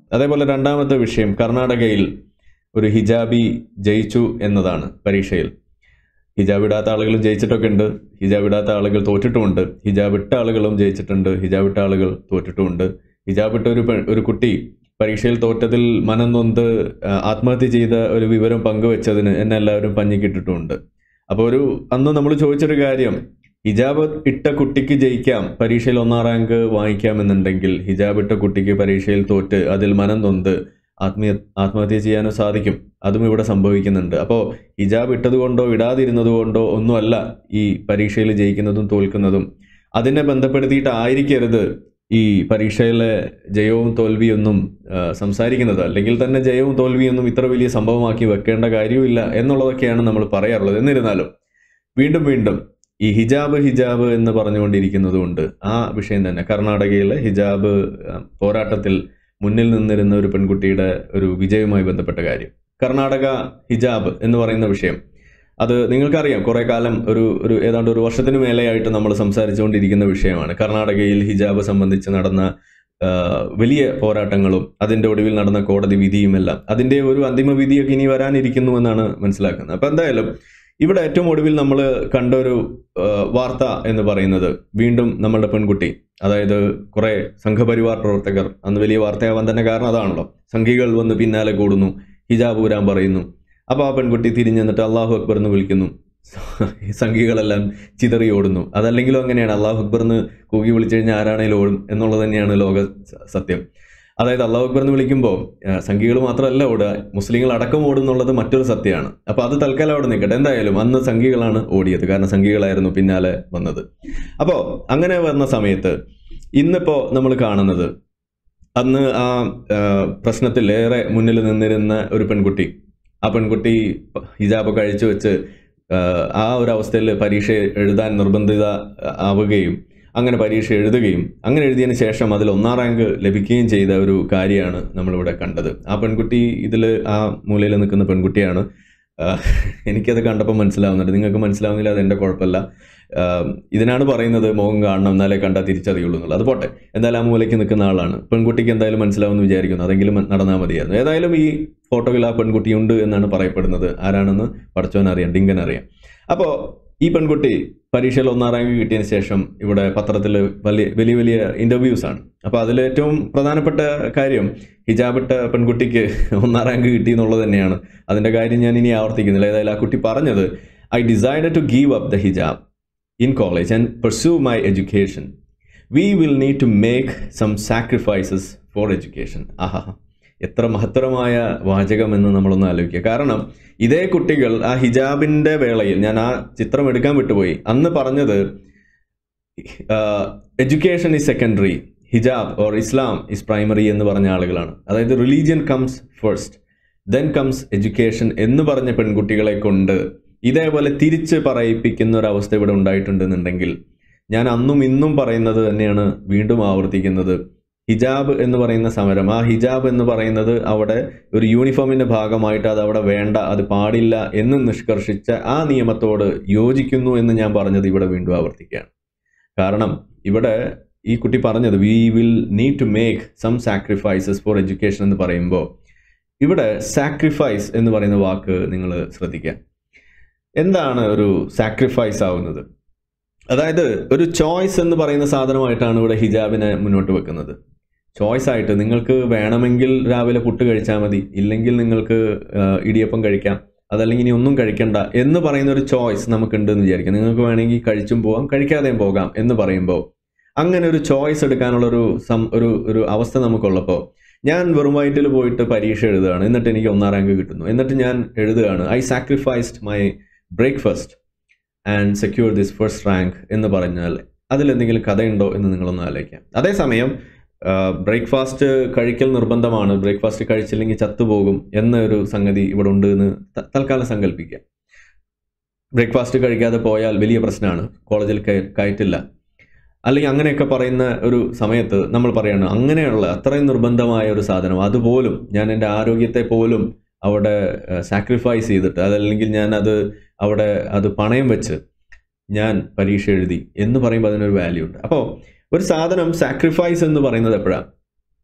അതേപോലെ രണ്ടാമത്തെ വിഷയം കർണാടകയിൽ ഒരു ഹിജാബി ജയിച്ചു എന്നതാണ് പരീക്ഷയിൽ ഹിജാബ് ഇടാത്ത ആളുകളും ജയിച്ചിട്ടൊക്കെ ഉണ്ട് ഹിജാബ് ഇടാത്ത ആളുകൾ തോറ്റിട്ടുമുണ്ട് ഹിജാബ് ഇട്ട ആളുകളും ജയിച്ചിട്ടുണ്ട് ഹിജാബ് ഇട്ട ആളുകൾ തോറ്റിട്ടുമുണ്ട് ഹിജാബ് ഇട്ട ഒരു പെ- ഒരു കുട്ടി പരീക്ഷയിൽ തോറ്റതിൽ മനം നൊന്ത് ആ, ആത്മഹത്യ ചെയ്ത ഒരു വിവരം പങ്കുവെച്ചതിന് എന്നെ എല്ലാവരും പഞ്ഞിക്കിട്ടിട്ടുമുണ്ട് അപ്പോൾ ഒരു അന്ന് നമ്മൾ ചോദിച്ചൊരു കാര്യം ഹിജാബ് ഇട്ട കുട്ടിക്ക് ജയിക്കാം പരീക്ഷയിൽ ഒന്നാം റാങ്ക് വാങ്ങിക്കാമെന്നുണ്ടെങ്കിൽ ഹിജാബ് ഇട്ട കുട്ടിക്ക് പരീക്ഷയിൽ തോറ്റ് അതിൽ മനം നൊന്ത് ആത്മീയ ആത്മഹത്യ ചെയ്യാനോ സാധിക്കും അതും ഇവിടെ സംഭവിക്കുന്നുണ്ട് അപ്പോൾ ഹിജാബ് ഇട്ടത് കൊണ്ടോ ഇടാതിരുന്നത് കൊണ്ടോ ഒന്നുമല്ല ഈ പരീക്ഷയിൽ ജയിക്കുന്നതും തോൽക്കുന്നതും അതിനെ ബന്ധപ്പെടുത്തിയിട്ടായിരിക്കരുത് ഈ പരീക്ഷയിലെ ജയവും തോൽവിയൊന്നും ആ, സംസാരിക്കുന്നത് അല്ലെങ്കിൽ തന്നെ ജയവും തോൽവിയൊന്നും ഇത്ര വലിയ സംഭവമാക്കി വെക്കേണ്ട കാര്യമില്ല എന്നുള്ളതൊക്കെയാണ് നമ്മൾ പറയാറുള്ളത് എന്നിരുന്നാലും വീണ്ടും വീണ്ടും ഈ ഹിജാബ് ഹിജാബ് എന്ന് പറഞ്ഞുകൊണ്ടിരിക്കുന്നതുകൊണ്ട് ആ വിഷയം തന്നെ കർണാടകയിലെ ഹിജാബ് ആ, പോരാട്ടത്തിൽ മുന്നിൽ നിന്നിരുന്ന ഒരു പെൺകുട്ടിയുടെ ഒരു വിജയവുമായി ബന്ധപ്പെട്ട കാര്യം കർണാടക ഹിജാബ് എന്ന് പറയുന്ന വിഷയം അത് നിങ്ങൾക്കറിയാം കുറെ കാലം ഒരു ഒരു ഏതാണ്ട് ഒരു വർഷത്തിന് മേലെയായിട്ട് നമ്മൾ സംസാരിച്ചുകൊണ്ടിരിക്കുന്ന വിഷയമാണ് കർണാടകയിൽ ഹിജാബ് സംബന്ധിച്ച് നടന്ന ആ, വലിയ പോരാട്ടങ്ങളും അതിന്റെ ഒടുവിൽ നടന്ന കോടതി വിധിയുമെല്ലാം അതിന്റെ ഒരു അന്തിമ വിധിയൊക്കെ ഇനി വരാനിരിക്കുന്നു എന്നാണ് മനസ്സിലാക്കുന്നത് അപ്പൊ എന്തായാലും ഇവിടെ ഏറ്റവും ഒടുവിൽ നമ്മൾ കണ്ട ഒരു ആ, വാർത്ത എന്ന് പറയുന്നത് വീണ്ടും നമ്മളുടെ പെൺകുട്ടി അതായത് കുറെ സംഘപരിവാർ പ്രവർത്തകർ അന്ന് വലിയ വാർത്തയാവാൻ തന്നെ കാരണം അതാണല്ലോ സംഘികൾ വന്ന് പിന്നാലെ കൂടുന്നു ഹിജാബ് ഊരാൻ പറയുന്നു അപ്പോൾ ആ പെൺകുട്ടി തിരിഞ്ഞു നിന്നിട്ട് അള്ളാഹു അക്ബർ എന്ന് വിളിക്കുന്നു സംഘികളെല്ലാം ചിതറി ഓടുന്നു അതല്ലെങ്കിലും അങ്ങനെയാണ് അള്ളാഹു അക്ബർ എന്ന് കൂകി വിളിച്ചു കഴിഞ്ഞാൽ ആരാണേലും ഓടും എന്നുള്ളത് തന്നെയാണ് ലോക സ- സത്യം അതായത് അള്ളാഹു അക്ബർ എന്ന് വിളിക്കുമ്പോൾ സംഘികൾ മാത്രമല്ല ഓടുക മുസ്ലിങ്ങൾ അടക്കം ഓടും എന്നുള്ളത് മറ്റൊരു സത്യമാണ് അപ്പോൾ അത് തൽക്കാലം അവിടെ നിൽക്കട്ടെ എന്തായാലും അന്ന് സംഘികളാണ് ഓടിയത് കാരണം സംഘികളായിരുന്നു പിന്നാലെ വന്നത് അപ്പോൾ അങ്ങനെ വന്ന സമയത്ത് ഇന്നിപ്പോൾ നമ്മൾ കാണുന്നത് അന്ന് ആ ആ, പ്രശ്നത്തിൽ ഏറെ മുന്നിൽ നിന്നിരുന്ന ഒരു പെൺകുട്ടി ആ പെൺകുട്ടി ഹിജാബ് കഴിച്ചു വെച്ച് ആ, ആ ഒരു അവസ്ഥയിൽ പരീക്ഷ എഴുതാൻ നിർബന്ധിത ആവുകയും അങ്ങനെ പരീക്ഷ എഴുതുകയും അങ്ങനെ എഴുതിയതിന് ശേഷം അതിൽ ഒന്നാം റാങ്ക് ലഭിക്കുകയും ചെയ്ത ഒരു കാര്യമാണ് നമ്മളിവിടെ കണ്ടത് ആ പെൺകുട്ടി ഇതിൽ ആ മൂലയിൽ നിൽക്കുന്ന പെൺകുട്ടിയാണ് ആ, എനിക്കത് കണ്ടപ്പോൾ മനസ്സിലാവുന്നുണ്ട് നിങ്ങൾക്ക് മനസ്സിലാവുന്നില്ല അത് എൻ്റെ കുഴപ്പമില്ല ആ, ഇതിനാണ് പറയുന്നത് മുഖം കാണണം എന്നാലേ കണ്ടാൽ തിരിച്ചറിയുള്ളൂ എന്നുള്ളത് അത് പോട്ടെ എന്തായാലും ആ മൂലയ്ക്ക് നിൽക്കുന്ന ആളാണ് പെൺകുട്ടിക്ക് എന്തായാലും മനസ്സിലാവുമെന്ന് വിചാരിക്കുന്നു അതെങ്കിലും നടന്നാൽ മതിയായിരുന്നു ഏതായാലും ഈ ഫോട്ടോയിൽ ആ പെൺകുട്ടിയുണ്ട് എന്നാണ് പറയപ്പെടുന്നത് ആരാണെന്ന് പഠിച്ചവൻ അറിയാം ഡിങ്കൻ അറിയാം അപ്പോൾ ഈ പെൺകുട്ടി പരീക്ഷയിൽ ഒന്നാം റാങ്ക് കിട്ടിയതിന് ശേഷം ഇവിടെ പത്രത്തിൽ വലിയ വലിയ വലിയ ഇൻ്റർവ്യൂസ് ആണ് അപ്പോൾ അതിൽ ഏറ്റവും പ്രധാനപ്പെട്ട കാര്യം ഹിജാബിട്ട പെൺകുട്ടിക്ക് ഒന്നാം റാങ്ക് കിട്ടി എന്നുള്ളത് തന്നെയാണ് അതിൻ്റെ കാര്യം ഞാൻ ഇനി ആവർത്തിക്കുന്നില്ല ഏതായാലും ആ കുട്ടി പറഞ്ഞത് I decide to give up the hijab in college and pursue my education. We will need to make some sacrifices for education. ആഹാ എത്ര മഹത്തരമായ വാചകമെന്ന് നമ്മളൊന്ന് ആലോചിക്കുക കാരണം ഇതേ കുട്ടികൾ ആ ഹിജാബിന്റെ വേളയിൽ ഞാൻ ആ ചിത്രം എടുക്കാൻ വിട്ടുപോയി അന്ന് പറഞ്ഞത് education is secondary hijab or Islam is primary എന്ന് പറഞ്ഞ ആളുകളാണ് അതായത് religion comes first then comes education എന്ന് പറഞ്ഞ പെൺകുട്ടികളെ കൊണ്ട് ഇതേപോലെ തിരിച്ച് പറയിപ്പിക്കുന്ന ഒരു അവസ്ഥ ഇവിടെ ഉണ്ടായിട്ടുണ്ടെന്നുണ്ടെങ്കിൽ ഞാൻ അന്നും ഇന്നും പറയുന്നത് തന്നെയാണ് വീണ്ടും ആവർത്തിക്കുന്നത് ഹിജാബ് എന്ന് പറയുന്ന സമരം ആ ഹിജാബ് എന്ന് പറയുന്നത് അവിടെ ഒരു യൂണിഫോമിന്റെ ഭാഗമായിട്ട് അത് അവിടെ വേണ്ട അത് പാടില്ല എന്ന് നിഷ്കർഷിച്ച ആ നിയമത്തോട് യോജിക്കുന്നു എന്ന് ഞാൻ പറഞ്ഞത് ഇവിടെ വീണ്ടും ആവർത്തിക്കുകയാണ് കാരണം ഇവിടെ ഈ കുട്ടി പറഞ്ഞത് we will need to make some sacrifices for education എന്ന് പറയുമ്പോൾ ഇവിടെ സാക്രിഫൈസ് എന്ന് പറയുന്ന വാക്ക് നിങ്ങൾ ശ്രദ്ധിക്കുക എന്താണ് ഒരു സാക്രിഫൈസ് ആവുന്നത് അതായത് ഒരു ചോയ്സ് എന്ന് പറയുന്ന സാധനമായിട്ടാണ് ഇവിടെ ഹിജാബിനെ മുന്നോട്ട് വെക്കുന്നത് ചോയ്സ് ആയിട്ട് നിങ്ങൾക്ക് വേണമെങ്കിൽ രാവിലെ പുട്ട് കഴിച്ചാൽ മതി ഇല്ലെങ്കിൽ നിങ്ങൾക്ക് ആ, ഇടിയപ്പം കഴിക്കാം അതല്ലെങ്കിൽ ഇനി ഒന്നും കഴിക്കണ്ട എന്ന് പറയുന്ന ഒരു ചോയ്സ് നമുക്കുണ്ട് എന്ന് വിചാരിക്കാം നിങ്ങൾക്ക് വേണമെങ്കിൽ കഴിച്ചും പോകാം കഴിക്കാതെയും പോകാം എന്ന് പറയുമ്പോൾ അങ്ങനെ ഒരു ചോയ്സ് എടുക്കാനുള്ള ഒരു സം ഒരു ഒരു അവസ്ഥ നമുക്കുള്ളപ്പോൾ ഞാൻ വെറും വയറ്റിൽ പോയിട്ട് പരീക്ഷ എഴുതുകയാണ് എന്നിട്ട് എനിക്ക് ഒന്നാം റാങ്ക് കിട്ടുന്നു എന്നിട്ട് ഞാൻ എഴുതുകയാണ് I sacrificed my breakfast and secure this first rank എന്ന് പറഞ്ഞാൽ അതിലെന്തെങ്കിലും കഥയുണ്ടോ എന്ന് നിങ്ങളൊന്ന് ആലോചിക്കാം അതേസമയം ബ്രേക്ക്ഫാസ്റ്റ് കഴിക്കൽ നിർബന്ധമാണ് ബ്രേക്ക്ഫാസ്റ്റ് കഴിച്ചില്ലെങ്കിൽ ചത്തുപോകും എന്നൊരു സംഗതി ഇവിടെ ഉണ്ട് എന്ന് ത- തൽക്കാലം സങ്കല്പിക്കുക ബ്രേക്ക്ഫാസ്റ്റ് കഴിക്കാതെ പോയാൽ വലിയ പ്രശ്നമാണ് കോളേജിൽ കയ- കയറ്റില്ല അല്ലെങ്കിൽ അങ്ങനെയൊക്കെ പറയുന്ന ഒരു സമയത്ത് നമ്മൾ പറയാണ് അങ്ങനെയുള്ള അത്രയും നിർബന്ധമായ ഒരു സാധനം അതുപോലും ഞാൻ എൻ്റെ ആരോഗ്യത്തെ പോലും അവിടെ സാക്രിഫൈസ് ചെയ്തിട്ട് അതല്ലെങ്കിൽ ഞാൻ അത് അവിടെ അത് പണയം വെച്ച് ഞാൻ പരീക്ഷ എഴുതി എന്ന് പറയുമ്പോൾ അതിനൊരു വാല്യൂ ഉണ്ട് അപ്പോൾ ഒരു സാധനം സാക്രിഫൈസ് എന്ന് പറയുന്നത് എപ്പോഴാണ്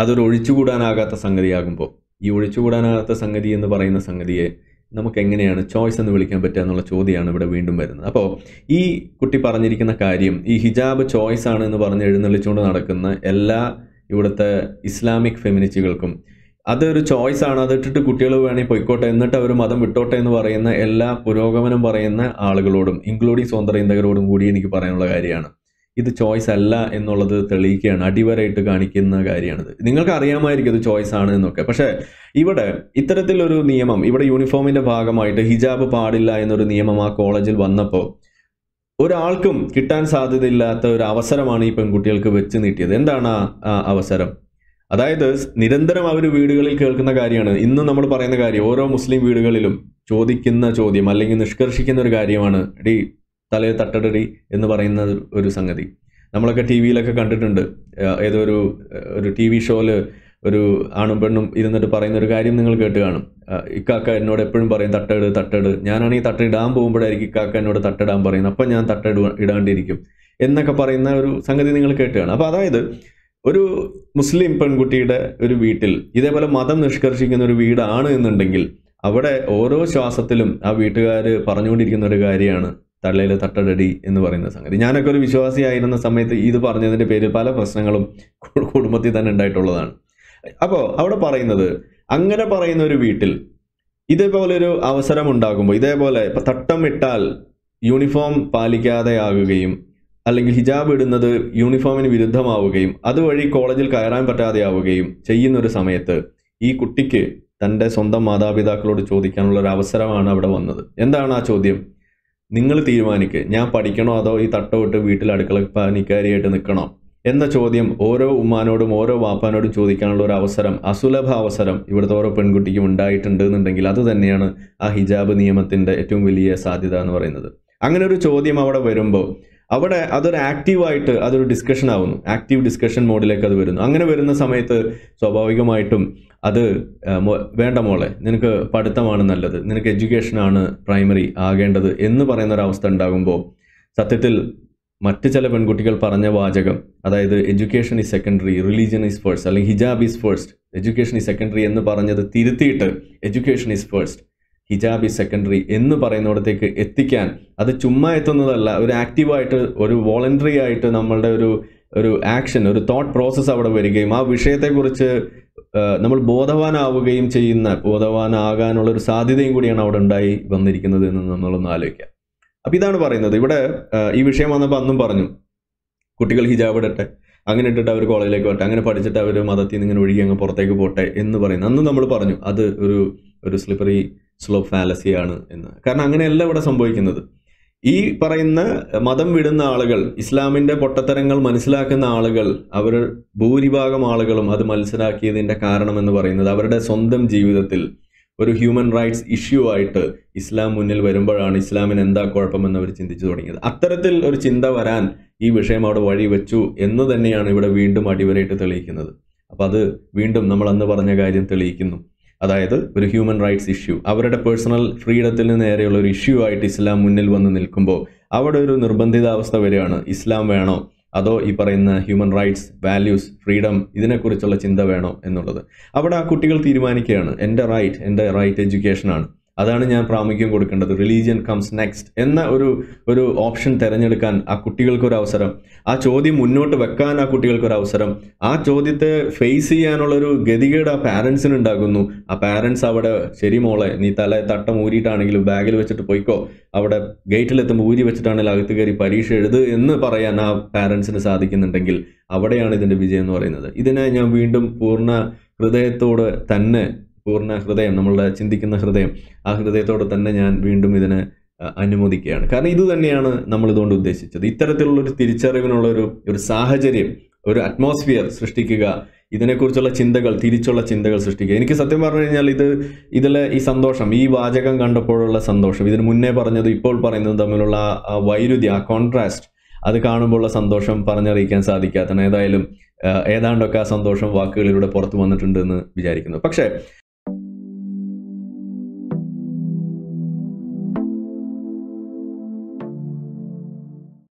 അതൊരു ഒഴിച്ചുകൂടാനാകാത്ത സംഗതിയാകുമ്പോൾ ഈ ഒഴിച്ചുകൂടാനാകാത്ത സംഗതി എന്ന് പറയുന്ന സംഗതിയെ നമുക്ക് എങ്ങനെയാണ് ചോയ്സ് എന്ന് വിളിക്കാൻ പറ്റുക എന്നുള്ള ചോദ്യമാണ് ഇവിടെ വീണ്ടും വരുന്നത് അപ്പോൾ ഈ കുട്ടി പറഞ്ഞിരിക്കുന്ന കാര്യം ഈ ഹിജാബ് ചോയ്സ് ആണ് എന്ന് പറഞ്ഞ് എഴുന്നള്ളിച്ചുകൊണ്ട് നടക്കുന്ന എല്ലാ ഇവിടുത്തെ ഇസ്ലാമിക് ഫെമിനിസ്റ്റുകൾക്കും അതൊരു ചോയ്സ് ആണ് അതിട്ടിട്ട് കുട്ടികൾ വേണമെങ്കിൽ പൊയ്ക്കോട്ടെ എന്നിട്ട് അവർ മതം വിട്ടോട്ടെ എന്ന് പറയുന്ന എല്ലാ പുരോഗമനം പറയുന്ന ആളുകളോടും ഇൻക്ലൂഡിങ് സ്വതന്ത്രചിന്തകരോടും കൂടി എനിക്ക് പറയാനുള്ള കാര്യമാണ് ഇത് ചോയ്സ് അല്ല എന്നുള്ളത് തെളിയിക്കുകയാണ് അടിവരായിട്ട് കാണിക്കുന്ന കാര്യമാണിത് നിങ്ങൾക്ക് അറിയാമായിരിക്കും ഇത് ചോയ്സ് ആണ് എന്നൊക്കെ പക്ഷേ ഇവിടെ ഇത്തരത്തിലൊരു നിയമം ഇവിടെ യൂണിഫോമിന്റെ ഭാഗമായിട്ട് ഹിജാബ് പാടില്ല എന്നൊരു നിയമം ആ കോളേജിൽ വന്നപ്പോൾ ഒരാൾക്കും കിട്ടാൻ സാധ്യതയില്ലാത്ത ഒരു അവസരമാണ് ഈ പെൺകുട്ടികൾക്ക് വെച്ച് നീട്ടിയത് എന്താണ് ആ ആ അവസരം അതായത് നിരന്തരം അവർ വീടുകളിൽ കേൾക്കുന്ന കാര്യമാണ് ഇന്നും നമ്മൾ പറയുന്ന കാര്യം ഓരോ മുസ്ലിം വീടുകളിലും ചോദിക്കുന്ന ചോദ്യം അല്ലെങ്കിൽ നിഷ്കർഷിക്കുന്ന ഒരു കാര്യമാണ് ഡി തലയിൽ തട്ടടടി എന്ന് പറയുന്ന ഒരു സംഗതി നമ്മളൊക്കെ ടി വിയിലൊക്കെ കണ്ടിട്ടുണ്ട് ഏഹ് ഏതോ ഒരു ഏഹ് ഒരു ടി വി ഷോയില് ഒരു ആണും പെണ്ണും ഇരുന്നിട്ട് പറയുന്ന ഒരു കാര്യം നിങ്ങൾ കേട്ട് കാണും ഏഹ് ഇക്കാക്ക എന്നോട് എപ്പോഴും പറയും തട്ടയിട് തട്ടയിട് ഞാനാണെങ്കിൽ തട്ട ഇടാൻ പോകുമ്പോഴായിരിക്കും ഇക്കാക്ക എന്നോട് തട്ടിടാൻ പറയുന്നത് അപ്പം ഞാൻ തട്ട ഇടുക- ഇടാണ്ടിരിക്കും എന്നൊക്കെ പറയുന്ന ഒരു സംഗതി നിങ്ങൾ കേട്ട് കാണും അപ്പോൾ അതായത് ഒരു മുസ്ലിം പെൺകുട്ടിയുടെ ഒരു വീട്ടിൽ ഇതേപോലെ മതം നിഷ്കർഷിക്കുന്ന ഒരു വീടാണ് എന്നുണ്ടെങ്കിൽ അവിടെ ഓരോ ശ്വാസത്തിലും ആ വീട്ടുകാർ പറഞ്ഞുകൊണ്ടിരിക്കുന്ന ഒരു കാര്യമാണ് തള്ളയിൽ തട്ടടടി എന്ന് പറയുന്ന സംഗതി ഞാനൊക്കെ ഒരു വിശ്വാസിയായിരുന്ന സമയത്ത് ഇത് പറഞ്ഞതിന്റെ പേരിൽ പല പ്രശ്നങ്ങളും കു- കുടുംബത്തിൽ തന്നെ ഉണ്ടായിട്ടുള്ളതാണ് അപ്പോൾ അവിടെ പറയുന്നത് അങ്ങനെ പറയുന്ന ഒരു വീട്ടിൽ ഇതേപോലെ ഒരു അവസരം ഉണ്ടാകുമ്പോൾ ഇതേപോലെ ഇപ്പൊ തട്ടം ഇട്ടാൽ യൂണിഫോം പാലിക്കാതെ ആകുകയും അല്ലെങ്കിൽ ഹിജാബ് ഇടുന്നത് യൂണിഫോമിന് വിരുദ്ധമാവുകയും അതുവഴി കോളേജിൽ കയറാൻ പറ്റാതെയാവുകയും ചെയ്യുന്ന ഒരു സമയത്ത് ഈ കുട്ടിക്ക് തൻ്റെ സ്വന്തം മാതാപിതാക്കളോട് ചോദിക്കാനുള്ള ഒരു അവസരമാണ് അവിടെ വന്നത് എന്താണ് ആ ചോദ്യം നിങ്ങൾ തീരുമാനിക്ക് ഞാൻ പഠിക്കണോ അതോ ഈ തട്ടമിട്ട് വീട്ടിൽ അടുക്കള പണിക്കാരിയായിട്ട് നിൽക്കണോ എന്ന ചോദ്യം ഓരോ ഉമ്മാനോടും ഓരോ വാപ്പാനോടും ചോദിക്കാനുള്ള ഒരു അവസരം അസുലഭ അവസരം ഇവിടുത്തെ ഓരോ പെൺകുട്ടിക്കും ഉണ്ടായിട്ടുണ്ട് എന്നുണ്ടെങ്കിൽ അത് തന്നെയാണ് ആ ഹിജാബ് നിയമത്തിന്റെ ഏറ്റവും വലിയ സാധ്യത എന്ന് പറയുന്നത് അങ്ങനെ ഒരു ചോദ്യം അവിടെ വരുമ്പോൾ അവിടെ അതൊരു ആക്റ്റീവായിട്ട് അതൊരു ഡിസ്കഷൻ ആവുന്നു ആക്റ്റീവ് ഡിസ്കഷൻ മോഡിലേക്ക് അത് വരുന്നു അങ്ങനെ വരുന്ന സമയത്ത് സ്വാഭാവികമായിട്ടും അത് ആ, മോ- വേണ്ട മോളെ നിനക്ക് പഠിത്തമാണ് നല്ലത് നിനക്ക് എഡ്യൂക്കേഷനാണ് പ്രൈമറി ആകേണ്ടത് എന്ന് പറയുന്ന ഒരു അവസ്ഥ ഉണ്ടാകുമ്പോൾ സത്യത്തിൽ മറ്റ് ചില പെൺകുട്ടികൾ പറഞ്ഞ വാചകം അതായത് education is secondary religion is first അല്ലെങ്കിൽ hijab is first education is secondary എന്ന് പറഞ്ഞത് തിരുത്തിയിട്ട് education is first hijab is secondary എന്ന് പറയുന്നിടത്തേക്ക് എത്തിക്കാൻ അത് ചുമ്മാ എത്തുന്നതല്ല ഒരു ആക്റ്റീവായിട്ട് ഒരു വോളണ്ടറി ആയിട്ട് നമ്മളുടെ ഒരു ഒരു ആക്ഷൻ ഒരു തോട്ട് പ്രോസസ്സ് അവിടെ വരികയും ആ വിഷയത്തെക്കുറിച്ച് ആ, നമ്മൾ ബോധവാനാവുകയും ചെയ്യുന്ന ബോധവാനാകാനുള്ള ഒരു സാധ്യതയും കൂടിയാണ് അവിടെ ഉണ്ടായി വന്നിരിക്കുന്നത് എന്ന് നമ്മളൊന്ന് ആലോചിക്കാം അപ്പം ഇതാണ് പറയുന്നത് ഇവിടെ ആ, ഈ വിഷയം വന്നപ്പോൾ അന്നും പറഞ്ഞു കുട്ടികൾ ഹിജാബ് ഇടട്ടെ അങ്ങനെ ഇട്ടിട്ട് അവർ കോളേജിലേക്ക് പോട്ടെ അങ്ങനെ പഠിച്ചിട്ട് അവർ മതത്തിൽ നിന്ന് ഇങ്ങനെ ഒഴുകി അങ്ങ് പുറത്തേക്ക് പോട്ടെ എന്ന് പറയുന്നു അന്ന് നമ്മൾ പറഞ്ഞു അത് ഒരു ഒരു സ്ലിപ്പറി സ്ലോപ്പ് ഫാലസിയാണ് എന്ന് കാരണം അങ്ങനെയല്ല ഇവിടെ സംഭവിക്കുന്നത് ഈ പറയുന്ന മതം വിടുന്ന ആളുകൾ ഇസ്ലാമിന്റെ പൊട്ടത്തരങ്ങൾ മനസ്സിലാക്കുന്ന ആളുകൾ അവർ ഭൂരിഭാഗം ആളുകളും അത് മനസ്സിലാക്കിയതിന്റെ കാരണം എന്ന് പറയുന്നത് അവരുടെ സ്വന്തം ജീവിതത്തിൽ ഒരു ഹ്യൂമൻ റൈറ്റ്സ് ഇഷ്യൂ ആയിട്ട് ഇസ്ലാം മുന്നിൽ വരുമ്പോഴാണ് ഇസ്ലാമിന് എന്താ കുഴപ്പമെന്ന് അവർ ചിന്തിച്ചു തുടങ്ങിയത് അത്തരത്തിൽ ഒരു ചിന്ത വരാൻ ഈ വിഷയം അവിടെ വഴി വെച്ചു എന്ന് തന്നെയാണ് ഇവിടെ വീണ്ടും അടിവരയിട്ട് തെളിയിക്കുന്നത് അപ്പം അത് വീണ്ടും നമ്മൾ അന്ന് പറഞ്ഞ കാര്യം തെളിയിക്കുന്നു അതായത് ഒരു ഹ്യൂമൻ റൈറ്റ്സ് ഇഷ്യൂ അവരുടെ പേഴ്സണൽ ഫ്രീഡത്തിന് നേരെയുള്ള ഒരു ഇഷ്യൂ ആയിട്ട് ഇസ്ലാം മുന്നിൽ വന്ന് നിൽക്കുമ്പോൾ അവിടെ ഒരു നിർബന്ധിതാവസ്ഥ വരികയാണ് ഇസ്ലാം വേണോ അതോ ഈ പറയുന്ന ഹ്യൂമൻ റൈറ്റ്സ് വാല്യൂസ് ഫ്രീഡം ഇതിനെക്കുറിച്ചുള്ള ചിന്ത വേണോ എന്നുള്ളത് അവിടെ ആ കുട്ടികൾ തീരുമാനിക്കുകയാണ് എൻ്റെ റൈറ്റ് എൻ്റെ റൈറ്റ് എഡ്യൂക്കേഷനാണ് അതാണ് ഞാൻ പ്രാമുഖ്യം കൊടുക്കേണ്ടത് റിലീജിയൻ കംസ് നെക്സ്റ്റ് എന്ന ഒരു ഒരു ഓപ്ഷൻ തിരഞ്ഞെടുക്കാൻ ആ കുട്ടികൾക്കൊരു അവസരം ആ ചോദ്യം മുന്നോട്ട് വെക്കാൻ ആ കുട്ടികൾക്കൊരു അവസരം ആ ചോദ്യത്തെ ഫേസ് ചെയ്യാനുള്ള ഒരു ഗതികേട് ആ പാരൻസിന് ഉണ്ടാകുന്നു ആ പാരൻസ് അവിടെ ശരി മോളെ നീ തല തട്ടം ഊരിയിട്ടാണെങ്കിലും ബാഗിൽ വെച്ചിട്ട് പോയിക്കോ അവിടെ ഗേറ്റിലെത്തുമ്പോൾ ഊരി വെച്ചിട്ടാണെങ്കിലും അകത്ത് കയറി പരീക്ഷ എഴുത് എന്ന് പറയാൻ ആ പാരൻസിന് സാധിക്കുന്നുണ്ടെങ്കിൽ അവിടെയാണ് ഇതിന്റെ വിജയം എന്ന് പറയുന്നത് ഇതിനെ ഞാൻ വീണ്ടും പൂർണ്ണ ഹൃദയത്തോട് തന്നെ പൂർണ്ണ ഹൃദയം നമ്മളുടെ ചിന്തിക്കുന്ന ഹൃദയം ആ ഹൃദയത്തോടെ തന്നെ ഞാൻ വീണ്ടും ഇതിനെ അഹ്, അനുമോദിക്കുകയാണ് കാരണം ഇത് തന്നെയാണ് നമ്മൾ ഇതുകൊണ്ട് ഉദ്ദേശിച്ചത് ഇത്തരത്തിലുള്ള ഒരു തിരിച്ചറിവിനുള്ള ഒരു ഒരു സാഹചര്യം ഒരു അറ്റ്മോസ്ഫിയർ സൃഷ്ടിക്കുക ഇതിനെക്കുറിച്ചുള്ള ചിന്തകൾ തിരിച്ചുള്ള ചിന്തകൾ സൃഷ്ടിക്കുക എനിക്ക് സത്യം പറഞ്ഞു കഴിഞ്ഞാൽ ഇത് ഇതിലെ ഈ സന്തോഷം ഈ വാചകം കണ്ടപ്പോഴുള്ള സന്തോഷം ഇതിന് മുന്നേ പറഞ്ഞത് ഇപ്പോൾ പറയുന്നതും തമ്മിലുള്ള ആ- ആ വൈരുദ്ധ്യം ആ കോൺട്രാസ്റ്റ് അത് കാണുമ്പോഴുള്ള സന്തോഷം പറഞ്ഞറിയിക്കാൻ സാധിക്കാത്തതാണ് ഏതായാലും ആ, ഏതാണ്ടൊക്കെ ആ സന്തോഷം വാക്കുകളിലൂടെ പുറത്തു വന്നിട്ടുണ്ട് എന്ന് വിചാരിക്കുന്നു പക്ഷേ